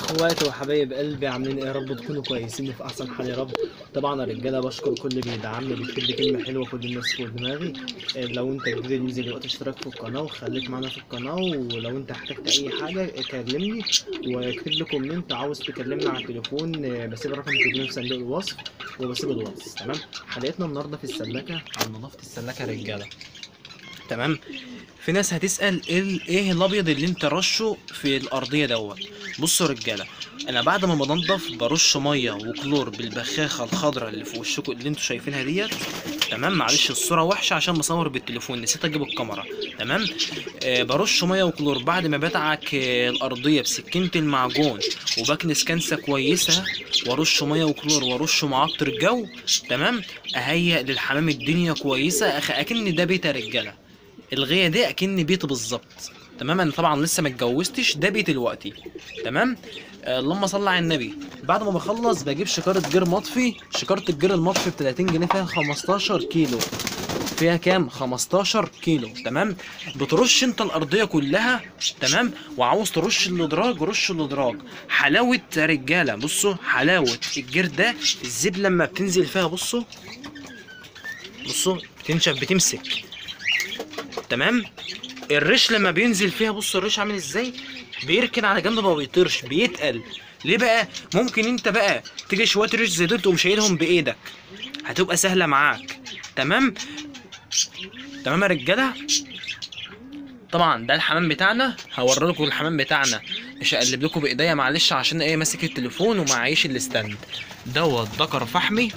اخواتي وحبايب قلبي عاملين ايه يا رب تكونوا كويسين وفي احسن حال يا رب طبعا يا رجاله بشكر كل اللي بيدعمني بيكتب لي كلمه حلوه كل الناس فوق دماغي إيه لو انت جديد انزل دلوقتي اشترك في القناه وخليك معانا في القناه ولو انت احتجت اي حاجه كلمني واكتب لي كومنت عاوز تكلمني على التليفون إيه، بسيب رقم التليفون في صندوق الوصف وبسيب الوصف تمام حلقتنا النهارده في السلاكه عن نظافه السلاكه يا رجاله تمام في ناس هتسال ايه ال- ايه الابيض اللي انت رشه في الارضيه دوت بصوا يا رجاله انا بعد ما بنضف برش ميه وكلور بالبخاخه الخضراء اللي في وشكم اللي انتوا شايفينها ديت تمام معلش الصوره وحشه عشان بصور بالتليفون نسيت اجيب الكاميرا تمام آه برش ميه وكلور بعد ما بدعك آه الارضيه بسكينه المعجون وبكنس كنسه كويسه وارش ميه وكلور وارش معطر جو تمام اهيئ للحمام الدنيا كويسه أخ- اكن ده بيت يا رجاله الغيه دي اكن بيت بالظبط تمام انا طبعا لسه ما اتجوزتش ده بيت دلوقتي تمام آه اللهم صل على النبي بعد ما بخلص بجيب شكاره جير مطفي شكاره الجير المطفي ب 30 جنيه فيها 15 كيلو فيها كام 15 كيلو تمام بترش انت الارضيه كلها تمام وعاوز ترش الادراج رش الادراج حلاوه يا رجاله بصوا حلاوه الجير ده الزيب لما بتنزل فيها بصوا بصوا بتنشف بتمسك تمام الريش لما بينزل فيها بص الريش عامل ازاي بيركن على جنب ما بيطيرش بيتقل ليه بقى ممكن انت بقى تيجي شويه ريش زي دول تقوم شايلهم بايدك هتبقى سهله معاك تمام تمام يا رجاله طبعا ده الحمام بتاعنا هوري لكم الحمام بتاعنا مش هقلب لكم بايديا معلش عشان ايه ماسك التليفون ومعيش الستاند دوت ذكر فحمي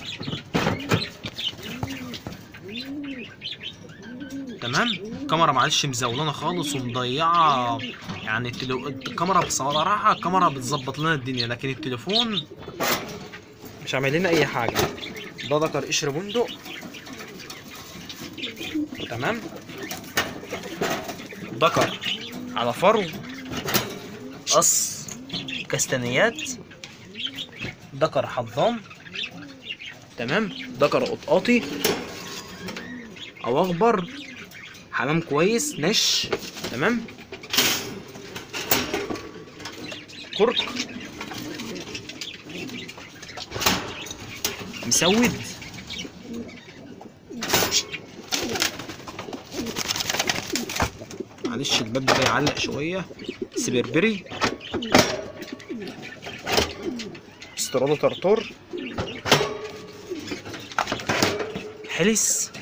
تمام الكاميرا معلش مزولانه خالص ومضيعه يعني التلو... الكاميرا بصراحه الكاميرا بتظبط لنا الدنيا لكن التليفون مش عامل لنا اي حاجه ده ذكر قشر بندق تمام ذكر على فرو قص كاستنيات ذكر حضان تمام ذكر قطقاطي او اخبر حمام كويس نش تمام كرك مسود معلش الباب ده يعلق شويه سبربري استرادة طرطور حلس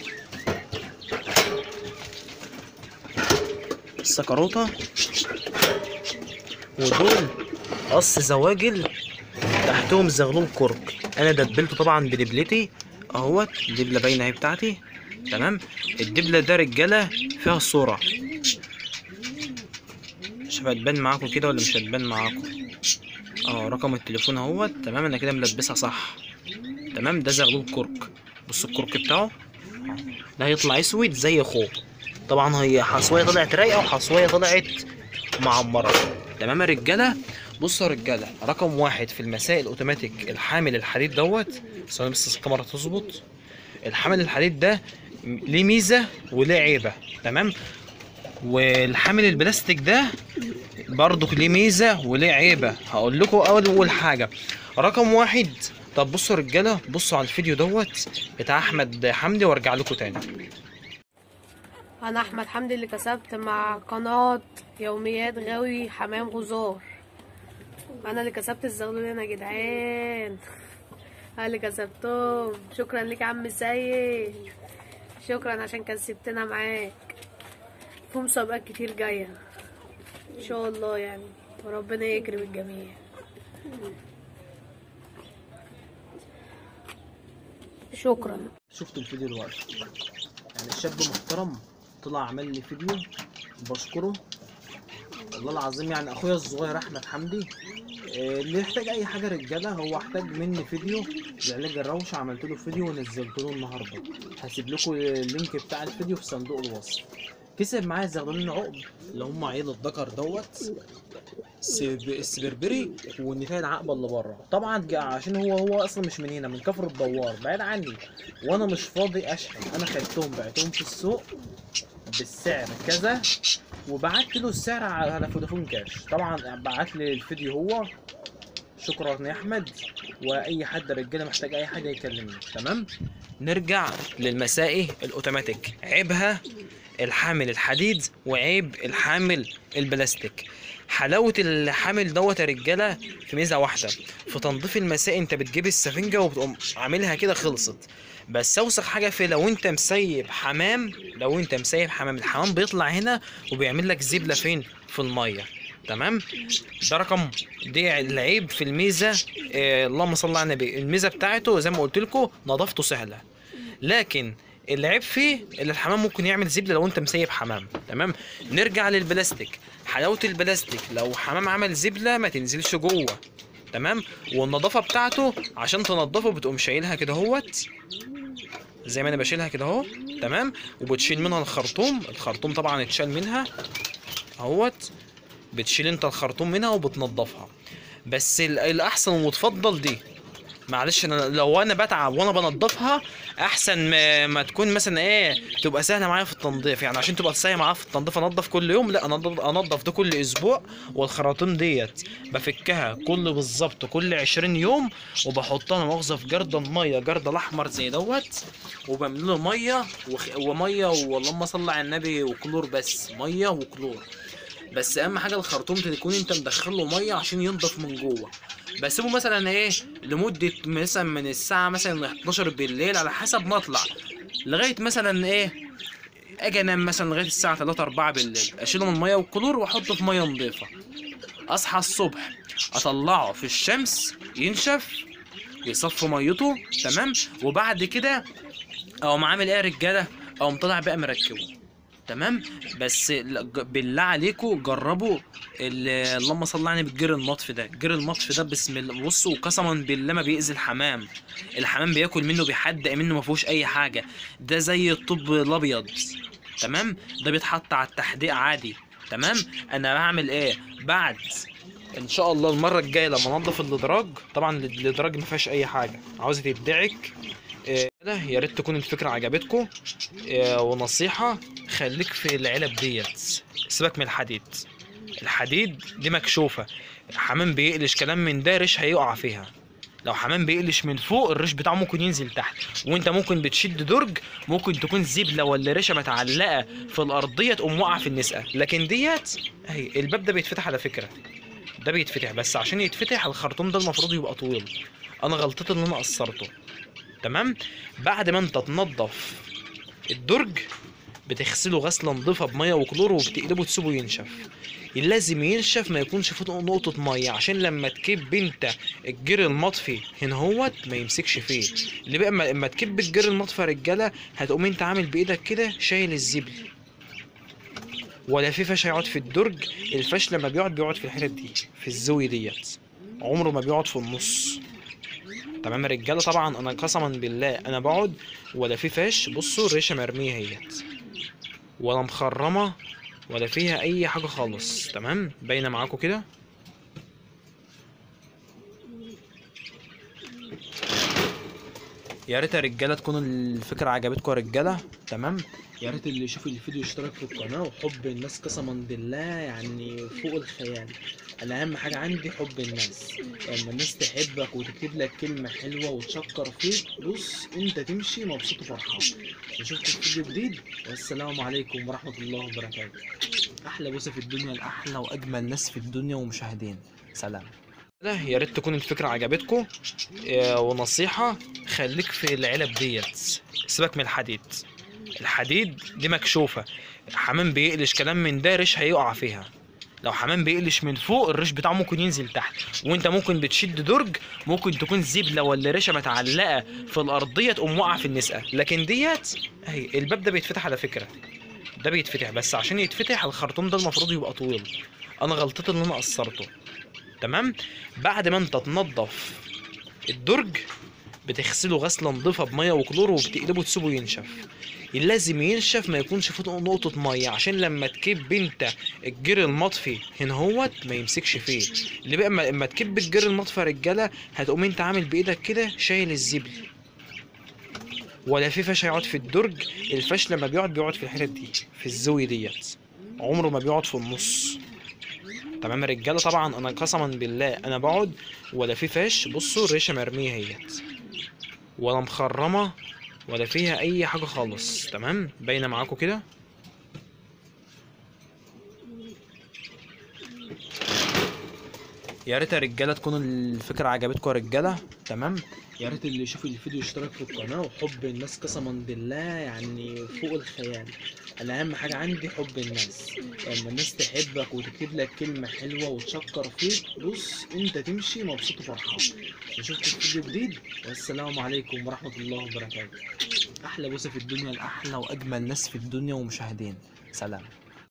السكروطة ودول قص زواجل تحتهم زغلول كرك انا دبلته طبعا بدبلتي اهوت الدبلة باينة اهي بتاعتي تمام الدبلة ده رجالة فيها صورة مش هتبان معاكم كده ولا مش هتبان معاكم اه رقم التليفون اهوت تمام انا كده ملبسها صح تمام ده زغلول كرك بص الكرك بتاعه ده هيطلع اسود زي اخوه طبعا هي حصويه طلعت رايقه وحصويه طلعت معمره تمام يا رجاله بصوا يا رجاله رقم واحد في المسائل الاوتوماتيك الحامل الحديد دوت ثواني بس الكاميرا تظبط الحامل الحديد ده م- ليه ميزه وليه عيبه تمام والحامل البلاستيك ده برضه ليه ميزه وليه عيبه هقول لكم اول حاجه رقم واحد طب بصوا يا رجاله بصوا على الفيديو دوت بتاع احمد حمدي وارجع لكم تاني انا احمد حمدي اللي كسبت مع قناة يوميات غاوي حمام غزار انا اللي كسبت الزغلول يا جدعان انا اللي كسبتهم شكرا لك يا عم سيد شكرا عشان كسبتنا معاك في مسابقات كتير جاية ان شاء الله يعني وربنا يكرم الجميع شكرا شفتوا الفيديو دلوقتي يعني الشاب محترم طلع عمل لي فيديو بشكره والله العظيم يعني اخويا الصغير احمد حمدي آه، اللي يحتاج اي حاجه رجاله هو احتاج مني فيديو لعلاج الروشه عملت له فيديو ونزلت له النهارده هسيب لكم اللينك بتاع الفيديو في صندوق الوصف كسب معايا زغلولين عقب اللي هم عيل الذكر دوت السب- السبربري والنتاية العقبه اللي بره طبعا جا- عشان هو هو اصلا مش من هنا من كفر الدوار بعيد عني وانا مش فاضي اشحن انا خدتهم بعتهم في السوق بالسعر كذا وبعت له السعر على فودافون كاش طبعا بعت لي الفيديو هو شكرا يا احمد واي حد رجاله محتاج اي حاجه يكلمني تمام نرجع للمسائي الاوتوماتيك عيبها الحامل الحديد وعيب الحامل البلاستيك حلاوه الحامل دوت يا رجاله في ميزه واحده في تنظيف المسائي انت بتجيب السفنجه وبتقوم عاملها كده خلصت بس اوسخ حاجه في لو انت مسيب حمام لو انت مسيب حمام الحمام بيطلع هنا وبيعمل لك زبله فين في الميه تمام ده رقم دي العيب في الميزه آه اللهم صل على النبي الميزه بتاعته زي ما قلت لكم نظافته سهله لكن العيب فيه اللي الحمام ممكن يعمل زبله لو انت مسيب حمام تمام نرجع للبلاستيك حلاوه البلاستيك لو حمام عمل زبله ما تنزلش جوه تمام والنظافه بتاعته عشان تنضفه بتقوم شايلها كده اهوت زي ما انا بشيلها كده اهو تمام وبتشيل منها الخرطوم الخرطوم طبعا اتشال منها اهوت بتشيل انت الخرطوم منها وبتنضفها بس ال- الاحسن والمتفضل دي معلش انا لو انا بتعب وانا بنضفها احسن ما, ما تكون مثلا ايه تبقى سهله معايا في التنظيف يعني عشان تبقى سهله معايا في التنظيف انضف كل يوم لا انضف انضف ده كل اسبوع والخراطيم ديت بفكها كل بالظبط كل 20 يوم وبحطها مؤاخذه في جردل ميه جردل احمر زي دوت وبملى له ميه وخ... وميه واللهم صل على النبي وكلور بس ميه وكلور بس اهم حاجه الخرطوم تكون انت مدخل له ميه عشان ينضف من جوه بسيبه مثلا ايه لمده مثلا من الساعه مثلا 12 بالليل على حسب ما اطلع لغايه مثلا ايه اجي انام مثلا لغايه الساعه 3 4 بالليل اشيله من الميه والكلور واحطه في ميه نظيفه اصحى الصبح اطلعه في الشمس ينشف يصفي ميته تمام وبعد كده اقوم عامل ايه يا رجاله اقوم طالع بقى مركبه تمام بس ل- ج- بالله عليكم جربوا ال- اللهم صل على النبي الجير المطفي ده الجير المطفي ده بسم الله بصوا قسما بالله ما بيأذي الحمام الحمام بياكل منه بيحدق منه ما فيهوش اي حاجه ده زي الطب الابيض تمام ده بيتحط على التحديق عادي تمام انا بعمل ايه بعد ان شاء الله المره الجايه لما انضف الادراج طبعا الادراج ما فيهاش اي حاجه عاوزه تدعك إيه، يا ريت تكون الفكره عجبتكم إيه، ونصيحه خليك في العلب ديت سيبك من الحديد الحديد دي مكشوفه حمام بيقلش كلام من ده ريش هيقع فيها لو حمام بيقلش من فوق الريش بتاعه ممكن ينزل تحت وانت ممكن بتشد درج ممكن تكون زبله ولا ريشه متعلقه في الارضيه تقوم واقعه في النسقه لكن ديت اهي الباب ده بيتفتح على فكره ده بيتفتح بس عشان يتفتح الخرطوم ده المفروض يبقى طويل انا غلطتي ان انا قصرته تمام بعد ما انت تنضف الدرج بتغسله غسله نظيفه بميه وكلور وبتقلبه تسيبه ينشف لازم ينشف ما يكونش فيه نقطة مية عشان لما تكب انت الجير المطفي هنا هوت ما يمسكش فيه اللي بقى اما اما تكب الجير المطفي يا رجالة هتقوم انت عامل بايدك كده شايل الزبل ولا في فاش هيقعد في الدرج الفاش لما بيقعد بيقعد في الحتت دي في الزاوية ديت عمره ما بيقعد في النص تمام يا رجاله طبعا انا قسما بالله انا بقعد ولا في فاش بصوا الريشه مرميه اهيت ولا مخرمه ولا فيها اي حاجه خالص تمام باينه معاكم كده يا ريت يا رجاله تكون الفكره عجبتكم يا رجاله تمام يا ريت اللي يشوف الفيديو يشترك في القناه وحب الناس قسما بالله يعني فوق الخيال انا اهم حاجه عندي حب الناس لما الناس تحبك وتكتب لك كلمه حلوه وتشكر فيك بص انت تمشي مبسوط وفرحان نشوفكم في فيديو جديد والسلام عليكم ورحمه الله وبركاته احلى بوسه في الدنيا الاحلى واجمل ناس في الدنيا ومشاهدين سلام يا ريت تكون الفكره عجبتكم إيه، ونصيحه خليك في العلب ديت سيبك من الحديد الحديد دي مكشوفه حمام بيقلش كلام من ده ريش هيقع فيها لو حمام بيقلش من فوق الريش بتاعه ممكن ينزل تحت وانت ممكن بتشد درج ممكن تكون زبله ولا ريشه متعلقه في الارضيه تقوم واقعه في النسقه لكن ديت اهي الباب ده بيتفتح على فكره ده بيتفتح بس عشان يتفتح الخرطوم ده المفروض يبقى طويل انا غلطتي ان انا قصرته تمام بعد ما انت تنضف الدرج بتغسله غسله نظيفه بميه وكلور وبتقلبه تسيبه ينشف لازم ينشف ما يكونش فيه نقطة مية عشان لما تكب انت الجير المطفي هنا هوت ما يمسكش فيه اللي بقى اما اما تكب الجير المطفي يا رجالة هتقوم انت عامل بايدك كده شايل الزبل ولا في فاش هيقعد في الدرج الفاش لما بيقعد بيقعد في الحتت دي في الزاوية ديت عمره ما بيقعد في النص تمام يا رجاله طبعا انا قسما بالله انا بقعد ولا في فاش بصوا الريشه مرميه اهيت ولا مخرمه ولا فيها اي حاجه خالص تمام باينه معاكم كده يا ريت يا رجاله تكون الفكره عجبتكم يا رجاله تمام يا ريت اللي يشوف الفيديو يشترك في القناه وحب الناس قسما بالله يعني فوق الخيال انا اهم حاجه عندي حب الناس لما الناس تحبك وتكتب لك كلمه حلوه وتشكر فيك بص انت تمشي مبسوط وفرحان نشوفكم في فيديو جديد والسلام عليكم ورحمه الله وبركاته احلى بوسه في الدنيا لاحلى واجمل ناس في الدنيا ومشاهدين سلام